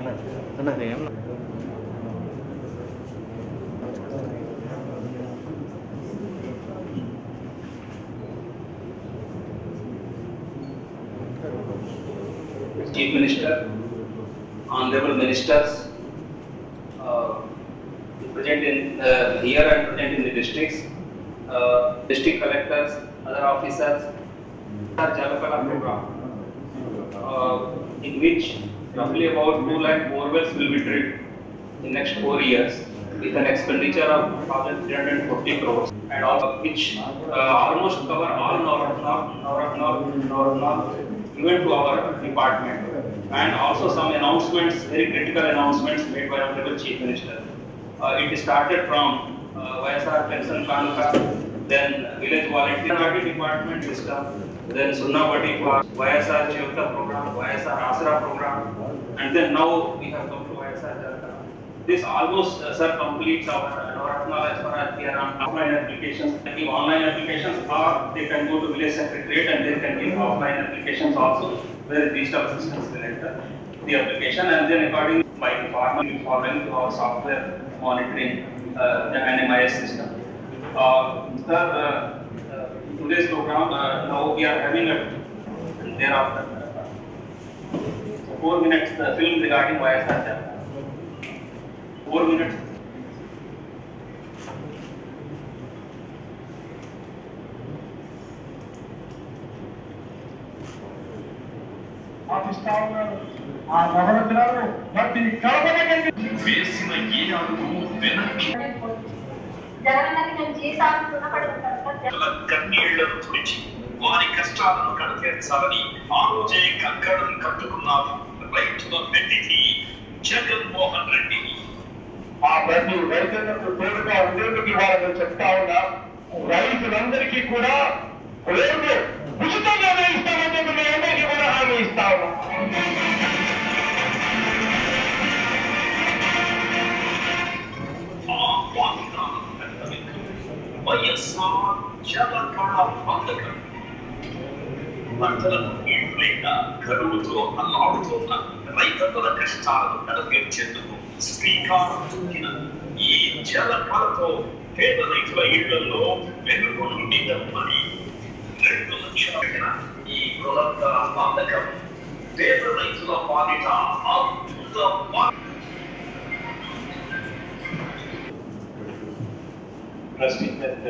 అన్న ఏం Chief Minister, Honorable Ministers, uh, present in uh, here and present in the districts, uh, district collectors, other officers, our Jalapala program, uh, in which roughly about two lakh borewells will be drilled in next four years with an expenditure of 1,340 crores and all of which uh, almost cover all Navaratna, Navaratna, Navaratna, even to our department. And also some announcements, very critical announcements made by Honorable Chief Minister. Uh, it started from uh, YSR Pension Kanuka, then Village Volunteer Party Department system, then Sunnavati for YSR Chivta program, YSR Asra program, and then now we have come to YSR Jalata. This almost, uh, sir, completes our Navaratna as far as we are on offline applications. They give online applications or they can go to village secretariat and they can give offline applications also where digital assistance will enter the application and then according by the farmer will following to our software monitoring uh, the NMIS system. Uh, sir, uh, uh, today's program, uh, now we are having a thereafter. uh, Four minutes, the film regarding YSR Jalata. Four minutes. పాటిస్తా ఉన్నారు ఆ నవరత్నాలు ప్రతి కడపనకండి వేసిన ఏ అడుగు వెనక్కి జగనన్నకి నేను జీతాలు రుణపడుతున్నాను వాళ్ళ కన్నీళ్లను తుడిచి వారి కష్టాలను కడతీర్చాలని ఆ రోజే కంకణం కట్టుకున్నారు రైతుల వెన్నిధి జగన్మోహన్ రెడ్డి ఆ ప్రతి రైతులకు తోడుగా ఉండేందుకు వాళ్ళని చెప్తా ఉన్నా రైతులందరికీ కూడా రేపు ఉచితంగానే ఇస్తామని చెప్పి మీ అందరికీ కూడా హామీ ఇస్తా ఉన్నాం ఆ వాగ్దానం నెరవేర్చి వైఎస్ఆర్ జలకళ పథకం పంటలకు నీళ్లు లేక కరువుతో అల్లాడుతున్న రైతుల కష్టాలను నెరవేర్చేందుకు శ్రీకారం చుట్టిన ఈ జలకళతో పేద రైతుల ఇళ్లలో వెలుగు నుండి దమ్మని రెండు లక్షల పెట్టిన ఈ బృహత్తర పథకం పేద రైతుల పాలిట అద్భుత వరం. ట్రస్టింగ్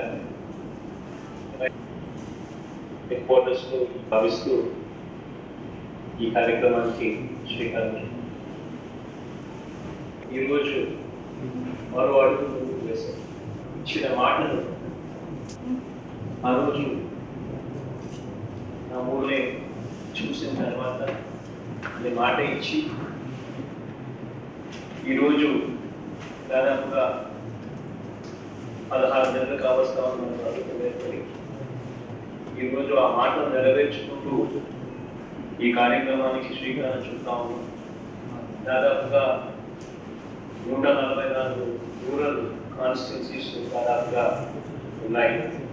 ఇంపార్టెన్స్ భావిస్తూ ఈ కార్యక్రమానికి శ్రీకారం ఈరోజు మరో అడుగు ముందుకు వేశారు ఇచ్చిన మాటను ఆ రోజు నా ఊళ్ళే చూసిన తర్వాత అది మాట ఇచ్చి ఈరోజు దాదాపుగా పదహారు నెలలు కావస్తా ఉన్న ప్రభుత్వం ఏర్పడి ఈరోజు ఆ మాటను నెరవేర్చుకుంటూ ఈ కార్యక్రమానికి శ్రీకారం చుడతా ఉన్నాం దాదాపుగా నూట నలభై నాలుగు రూరల్ కాన్స్టిట్యున్సీస్ దాదాపుగా ఉన్నాయి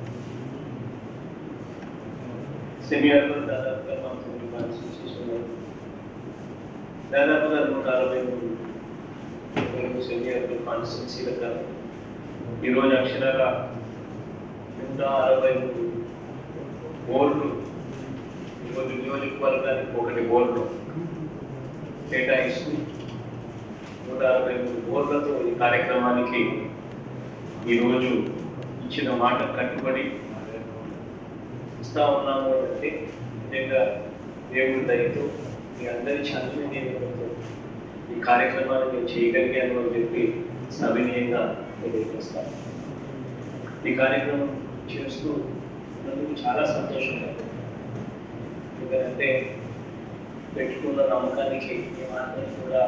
సెమీ అర్బన్ దాదాపుగా పంతొమ్మిది కాన్స్టిట్యున్సీస్ ఉన్నాయి దాదాపుగా నూట అరవై మూడు సెమీ అర్బన్ కాన్స్టిట్యున్సీలుగా ఈరోజు అక్షరాల నూట అరవై మూడు బోర్డు ఈరోజు నియోజకవర్గానికి ఒకటి బోర్డు కేటాయిస్తూ నూట అరవై మూడు బోర్డులతో ఈ కార్యక్రమానికి ఈరోజు ఇచ్చిన మాట కట్టుబడి ఇస్తా ఉన్నాము అంటే నిజంగా దేవుడి దయతో మీ అందరి చదువు దీవెనలతో ఈ కార్యక్రమాన్ని మేము చేయగలిగాను అని చెప్పి సవినీయంగా తెలియజేస్తాను ఈ కార్యక్రమం చేస్తూ ఉన్నందుకు చాలా సంతోషంగా ఉంది. ఎందుకంటే పెట్టుకున్న నమ్మకానికి ఏ మాత్రం కూడా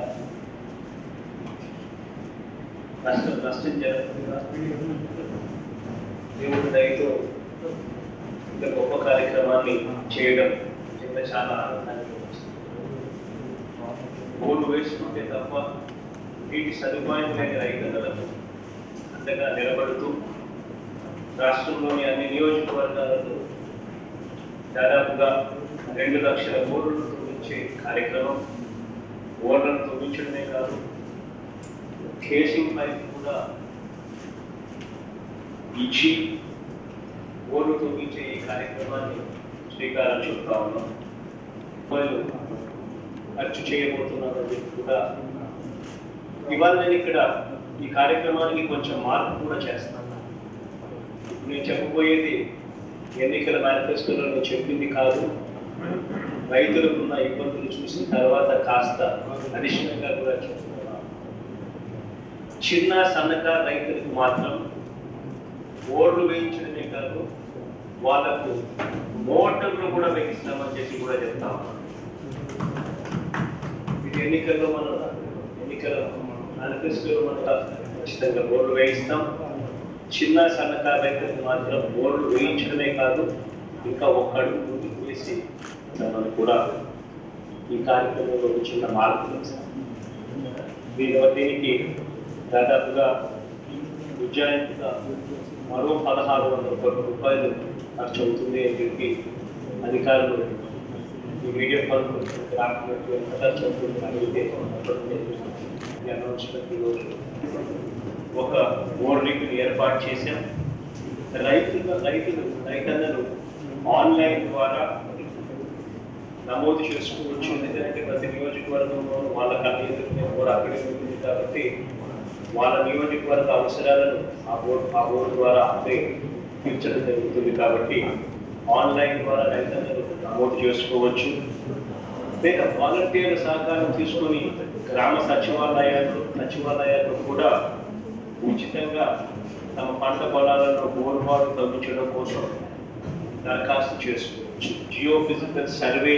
నష్టం నష్టం జరగకుండా దేవుడి దయతో ఇంత గొప్ప కార్యక్రమాన్ని చేయడం నిజంగా చాలా ఆనందాన్ని కలిగిస్తుంది. ఓటు వేసుకుంటే తప్ప వీటి సదుపాయం లేని రైతులకు అంతగా నిలబడుతూ రాష్ట్రంలోని అన్ని నియోజకవర్గాలలో దాదాపుగా రెండు లక్షల కోట్లతో వచ్చే కార్యక్రమం ఓడలను తొలగించడమే కాదు కేసింగ్ పైప్ కూడా ఇచ్చి ఓర్లు తొలగించే ఈ కార్యక్రమాన్ని శ్రీకారం చుడతా ఉన్నాం వాళ్ళు ఖర్చు చేయబోతున్నారని చెప్పి కూడా ఇవాళ నేను ఇక్కడ ఈ కార్యక్రమానికి కొంచెం మార్పు కూడా చేస్తాను ఇప్పుడు నేను చెప్పబోయేది ఎన్నికల మేనిఫెస్టోలో నేను చెప్పింది కాదు రైతులకు ఉన్న ఇబ్బందులు చూసిన తర్వాత కాస్త అడిషనల్గా కూడా చెప్తున్నాను చిన్న సన్నకారు రైతులకు మాత్రం ఓర్లు వేయించడమే కాదు వాళ్ళకు మోటార్లు కూడా వేయిస్తామని చెప్పి కూడా చెప్తా ఉన్నాను ఇది ఎన్నికల్లో మనం ఎన్నికల మేనిఫెస్టోలో మనం ఖచ్చితంగా బోర్డు వేయిస్తాం చిన్న సన్నకారు రైతులకు మాత్రం బోర్డు వేయించడమే కాదు ఇంకా ఒక అడుగు ముందుకు వేసి మనం కూడా ఈ కార్యక్రమంలో ఒక చిన్న మార్పు చేస్తాం. దీని దీనికి దాదాపుగా ఉజ్జాయింపుగా మరో పదహారు వందల కోట్ల రూపాయలు ఖర్చు అవుతుంది అని చెప్పి అధికారులు ఈ వీడియో కాన్ఫరెన్స్ రాకున్నట్టు ఎంత ఖర్చు అవుతుంది అడిగితే ఈ అనౌన్స్మెంట్ ఈరోజు ఒక బోర్డింగ్ ఏర్పాటు చేశాం రైతులు రైతులు రైతన్నలు ఆన్లైన్ ద్వారా నమోదు చేసుకోవచ్చు ఎందుకంటే ప్రతి నియోజకవర్గంలో వాళ్ళ కన్వీనర్ కూడా అక్కడే ఉంటుంది కాబట్టి వాళ్ళ నియోజకవర్గ అవసరాలను ఆ బోర్డు ఆ బోర్డు ద్వారా అప్పుడే తీర్చడం జరుగుతుంది కాబట్టి ఆన్లైన్ ద్వారా రైతన్నలు నమోదు చేసుకోవచ్చు లేదా వాలంటీర్ల సహకారం తీసుకొని గ్రామ సచివాలయాలు సచివాలయాలు కూడా ఉచితంగా తమ పంట పొలాలలో బోర్బాటు తగ్గించడం కోసం దరఖాస్తు చేసుకోవచ్చు జియో ఫిజికల్ సర్వే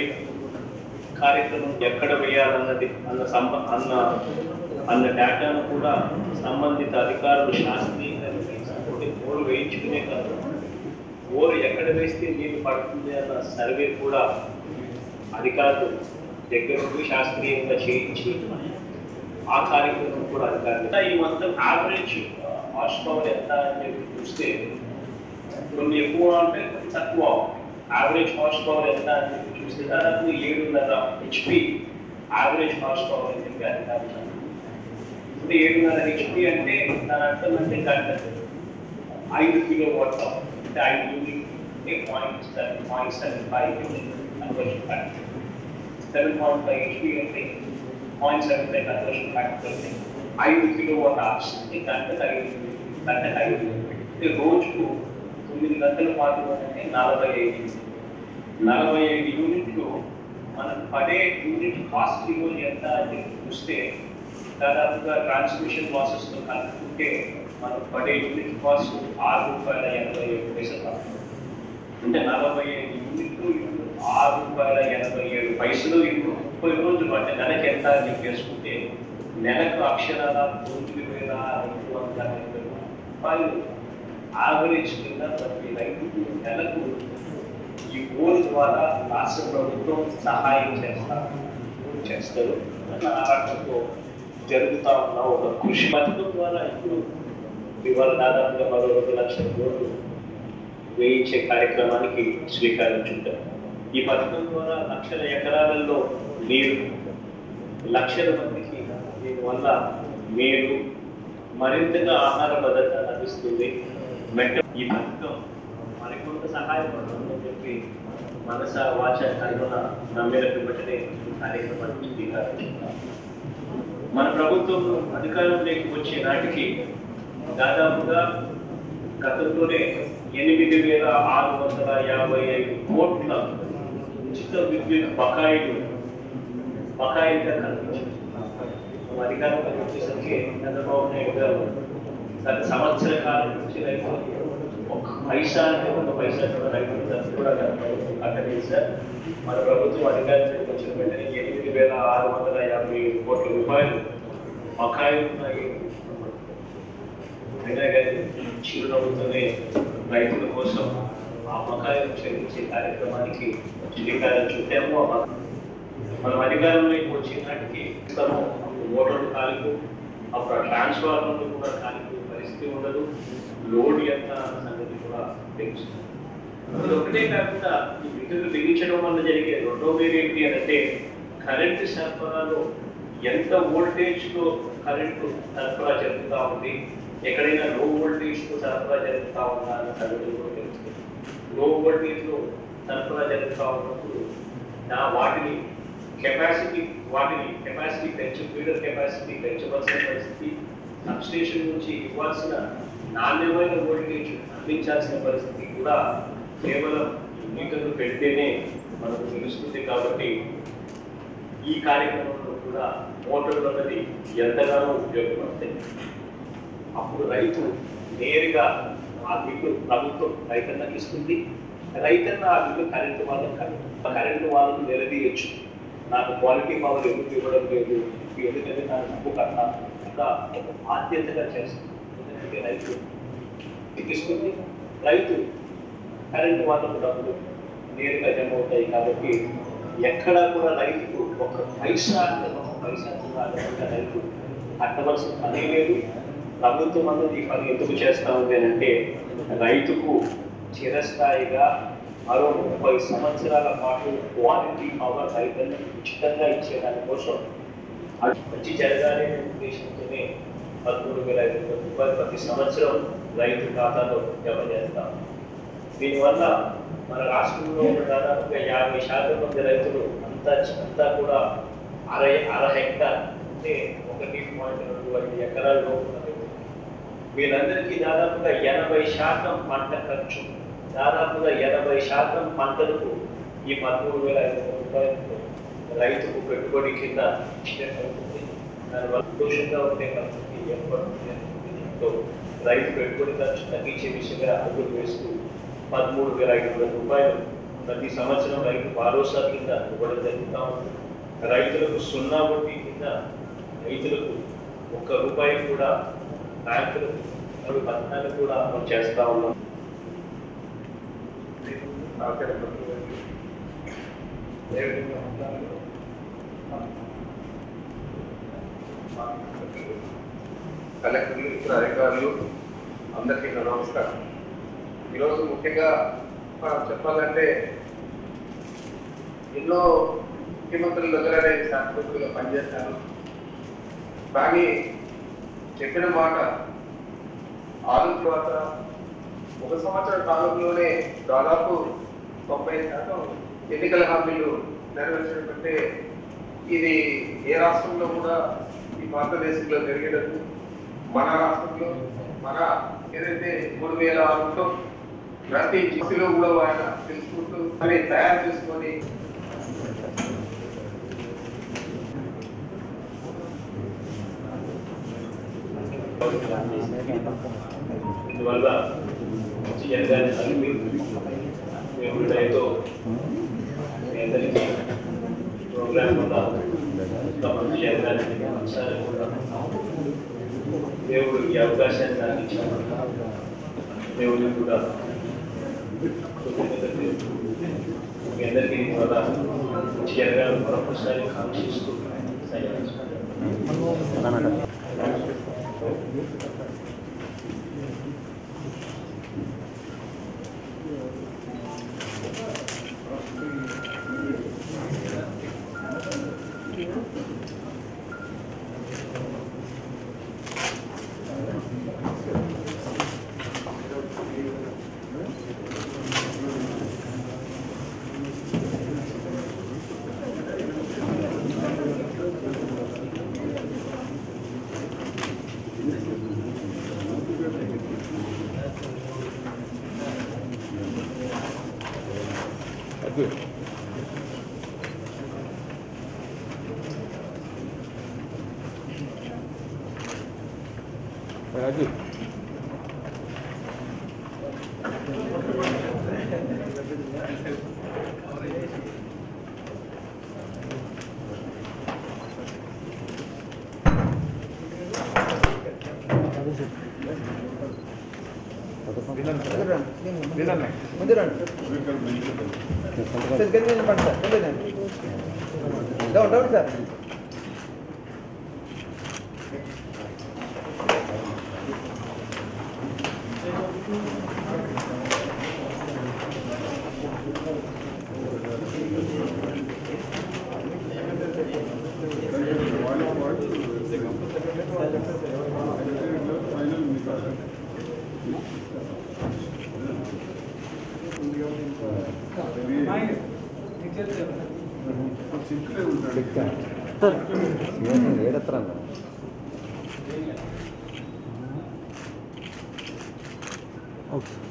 కార్యక్రమం ఎక్కడ వేయాలన్నది అన్న సంబ అన్న అన్న డేటాను కూడా సంబంధిత అధికారులు శాస్త్రీయంగా తీసుకుంటే ఓరు వేయించుకునే కాదు ఓరు ఎక్కడ వేస్తే నీరు పడుతుంది అన్న సర్వే కూడా అధికారులు దగ్గర నుండి శాస్త్రీయంగా చేయించి ఆ కార్యక్రమం కూడా అధికారులు ఈ మొత్తం యావరేజ్ హార్స్ పవర్ ఎంత అని చెప్పి చూస్తే కొన్ని ఎక్కువ ఉంటాయి కొన్ని తక్కువ యావరేజ్ హార్స్ పవర్ ఎంత అని చెప్పి చూస్తే దాదాపు ఏడున్నర హెచ్పి యావరేజ్ హార్స్ పవర్ అని చెప్పి అధికారులు ఇప్పుడు ఏడున్నర హెచ్పి అంటే దాని అర్థం అంటే గంట ఐదు కిలో వాట్ అంటే ఐదు యూనిట్ అంటే point seven point seven five conversion factor seven point five HP అంటే point seven five conversion factor అంటే ఐదు కిలో వాట్ అవర్స్ అంటే గంటకు ఐదు గంటకు ఐదు అంటే రోజుకు తొమ్మిది గంటల పాటు అంటే నలభై ఐదు నలభై ఐదు యూనిట్లు మనకు పడే యూనిట్ కాస్ట్ ఈరోజు ఎంత అని చెప్పి చూస్తే దాదాపుగా ట్రాన్స్మిషన్ లాసెస్తో కలుపుకుంటే మనకు పడే యూనిట్ కాస్ట్ ఆరు రూపాయల ఎనభై ఏడు పైసలు అంటే నలభై ఐదు యూనిట్లు ఇప్పుడు ఆరు రూపాయల ఎనభై ఏడు పైసలు ఇప్పుడు ముప్పై రోజులు అంటే నెలకి ఎంత అని చెప్పి వేసుకుంటే నెలకు అక్షరాల తొమ్మిది వేల ఐదు వందల ఐదు రూపాయలు యావరేజ్ కింద ప్రతి రైతుకు నెలకు ఈ ఓన్ ద్వారా రాష్ట్ర ప్రభుత్వం సహాయం చేస్తారు చేస్తారు ఆరాటంతో జరుగుతా ఉన్న ఒక కృషి పథకం ద్వారా ఇప్పుడు ఇవాళ దాదాపుగా మరో రెండు లక్షల కోట్లు వేయించే కార్యక్రమానికి శ్రీకారం చుట్టాం ఈ పథకం ద్వారా లక్షల ఎకరాలలో నీరు లక్షల మందికి దీనివల్ల మేలు మరింతగా ఆహార భద్రత లభిస్తుంది మెట్ట ఈ పథకం మరికొంత సహాయపడుతుందని చెప్పి మనస వాచ కనుగొన నమ్మిన పిమ్మటనే ఈ కార్యక్రమానికి శ్రీకారం చుట్టాం మన ప్రభుత్వం అధికారంలోకి వచ్చే నాటికి దాదాపుగా గతంలోనే ఎనిమిది వేల ఆరు వందల యాభై ఐదు కోట్ల ఉచిత విద్యుత్ బకాయిలు బకాయిలుగా కనిపించింది మనం అధికారంలోకి వచ్చేసరికి చంద్రబాబు నాయుడు గారు గత సంవత్సర కాలం నుంచి రైతులకు ఒక పైసా అంటే ఒక పైసా కూడా రైతులు కూడా కట్టలేదు సార్ మన ప్రభుత్వం అధికారంలోకి వచ్చిన వెంటనే ఎనిమిది వేల ఆరు వందల యాభై ఐదు కోట్ల రూపాయలు బకాయిలు ఉన్నాయి అయినా కానీ చిరునవ్వుతోనే రైతుల కోసం ఆ బకాయిలు చెల్లించే కార్యక్రమానికి శ్రీకారం చుట్టాము ఆ బకా- మనం అధికారంలోకి వచ్చే నాటికి ఇస్తాము ఓటర్లు కాలిపు అప్పుడు ఆ ట్రాన్స్ఫార్మర్లు కూడా కాలిపు పరిస్థితి ఉండదు లోడ్ ఎంత అన్న సంగతి కూడా తెలుసు అది ఒకటే కాకుండా ఈ విద్యుత్ బిగించడం వల్ల జరిగే రెండో వేరు ఏంటి అని అంటే కరెంటు సరఫరాలో ఎంత వోల్టేజ్ లో కరెంటు సరఫరా జరుగుతూ ఉంది ఎక్కడైనా లో వోల్టేజ్ తో సరఫరా జరుగుతూ ఉందా అన్న సంగతి కూడా తెలుస్తుంది లో వోల్టేజ్ లో సరఫరా జరుగుతూ ఉన్నప్పుడు నా వాటిని కెపాసిటీ వాటిని కెపాసిటీ పెంచు ఫీడర్ కెపాసిటీ పెంచవలసిన పరిస్థితి సబ్స్టేషన్ నుంచి ఇవ్వాల్సిన నాణ్యమైన వోల్టేజ్ అందించాల్సిన పరిస్థితి కూడా కేవలం ఈ మీటర్లు పెడితేనే మనకు తెలుస్తుంది కాబట్టి ఈ కార్యక్రమంలో కూడా మోటార్లు అన్నది ఎంతగానో ఉపయోగపడతాయి అప్పుడు రైతు నేరుగా ఆ బిల్లు ప్రభుత్వం రైతన్నకి ఇస్తుంది రైతన్న ఆ బిల్లు కరెంటు వాళ్ళకి కరెంటు వాళ్ళకు నిలదీయచ్చు నాకు క్వాలిటీ పవర్ ఎందుకు ఇవ్వడం లేదు ఎందుకంటే నాకు డబ్బు కన్నా ఇంకా ఒక బాధ్యతగా చేస్తుంది ఎందుకంటే రైతు ఇస్తుంది రైతు కరెంటు వాళ్ళకు డబ్బులు నేరుగా జమ అవుతాయి కాబట్టి ఎక్కడా కూడా రైతుకు ఒక పైసా ఒక పైసా కూడా అదనంగా రైతు కట్టవలసిన పని లేదు ప్రభుత్వం అన్నది ఈ పని ఎందుకు చేస్తా ఉంది అని అంటే రైతుకు చిరస్థాయిగా మరో ముప్పై సంవత్సరాల పాటు క్వాలిటీ పవర్ రైతులకు ఉచితంగా ఇచ్చే దానికోసం అది మంచి జరగాలి అనే ఉద్దేశంతోనే పదమూడు వేల ఐదు వందల రూపాయలు ప్రతి సంవత్సరం రైతు ఖాతాలో జమ చేస్తాం దీనివల్ల మన రాష్ట్రంలో ఉన్న దాదాపుగా యాభై శాతం మంది రైతులు అంతా అంతా కూడా అర అర హెక్టార్ అంటే ఒకటి పాయింట్ రెండు ఐదు ఎకరాల్లో ఉన్న రైతులు. వీళ్ళందరికీ దాదాపుగా ఎనభై శాతం పంట ఖర్చు దాదాపుగా ఎనభై శాతం పంటలకు ఈ పదమూడు వేల ఐదు వందల రూపాయలు రైతుకు పెట్టుబడి కింద ఇచ్చినట్టు అవుతుంది దానివల్ల దోషంగా ఉండే పరిస్థితి ఏర్పడుతుంది దీంతో రైతు పెట్టుబడి ఖర్చు తగ్గించే విషయంగా అడుగులు వేస్తూ పదమూడు వేల ఐదు వందల రూపాయలు ప్రతి సంవత్సరం రైతు భరోసా కింద ఇవ్వడం జరుగుతూ ఉంది రైతులకు సున్నా వడ్డీ కింద రైతులకు ఒక్క రూపాయి కూడా బ్యాంకులకు మరియు పథకాలు కూడా అమలు చేస్తా ఉన్నాం కలెక్టర్లు ఇతర అధికారులు అందరికీ నా నమస్కారం ఈరోజు ముఖ్యంగా మనం చెప్పాలంటే ఎన్నో ముఖ్యమంత్రుల దగ్గర నేను శాస్త్రజ్ఞులుగా పనిచేశాను కానీ చెప్పిన మాట ఆరు తర్వాత ఒక సంవత్సర కాలంలోనే దాదాపు తొంభై శాతం ఎన్నికల హామీలు నెరవేర్చినట్టే ఇది ఏ రాష్ట్రంలో కూడా ఈ భారతదేశంలో జరిగేటట్టు మన రాష్ట్రంలో మన ఏదైతే మూడు వేల ఆరులో ప్రతి జిల్లాలో కూడా ఆయన తెలుసుకుంటూ మరి తయారు చేసుకొని ఇందువల్ల మంచి జరగాలని కలిపి మేము దయతో మీ అందరికీ ప్రోగ్రామ్ వల్ల ఇంకా మంచి జరగాలని ఒకసారి కూడా దేవుడు ఈ అవకాశాన్ని నాకు ఇచ్చాము దేవుడికి కూడా కృతజ్ఞతలు మీ అందరికీ దీని వల్ల మంచి జరగాలని మరొకసారి కాంక్షిస్తూ ముందు రండి సార్ గంజి పండి సార్ ముందు రండి down down sir Thank you. ఏడెత్తరన్నా ఓకే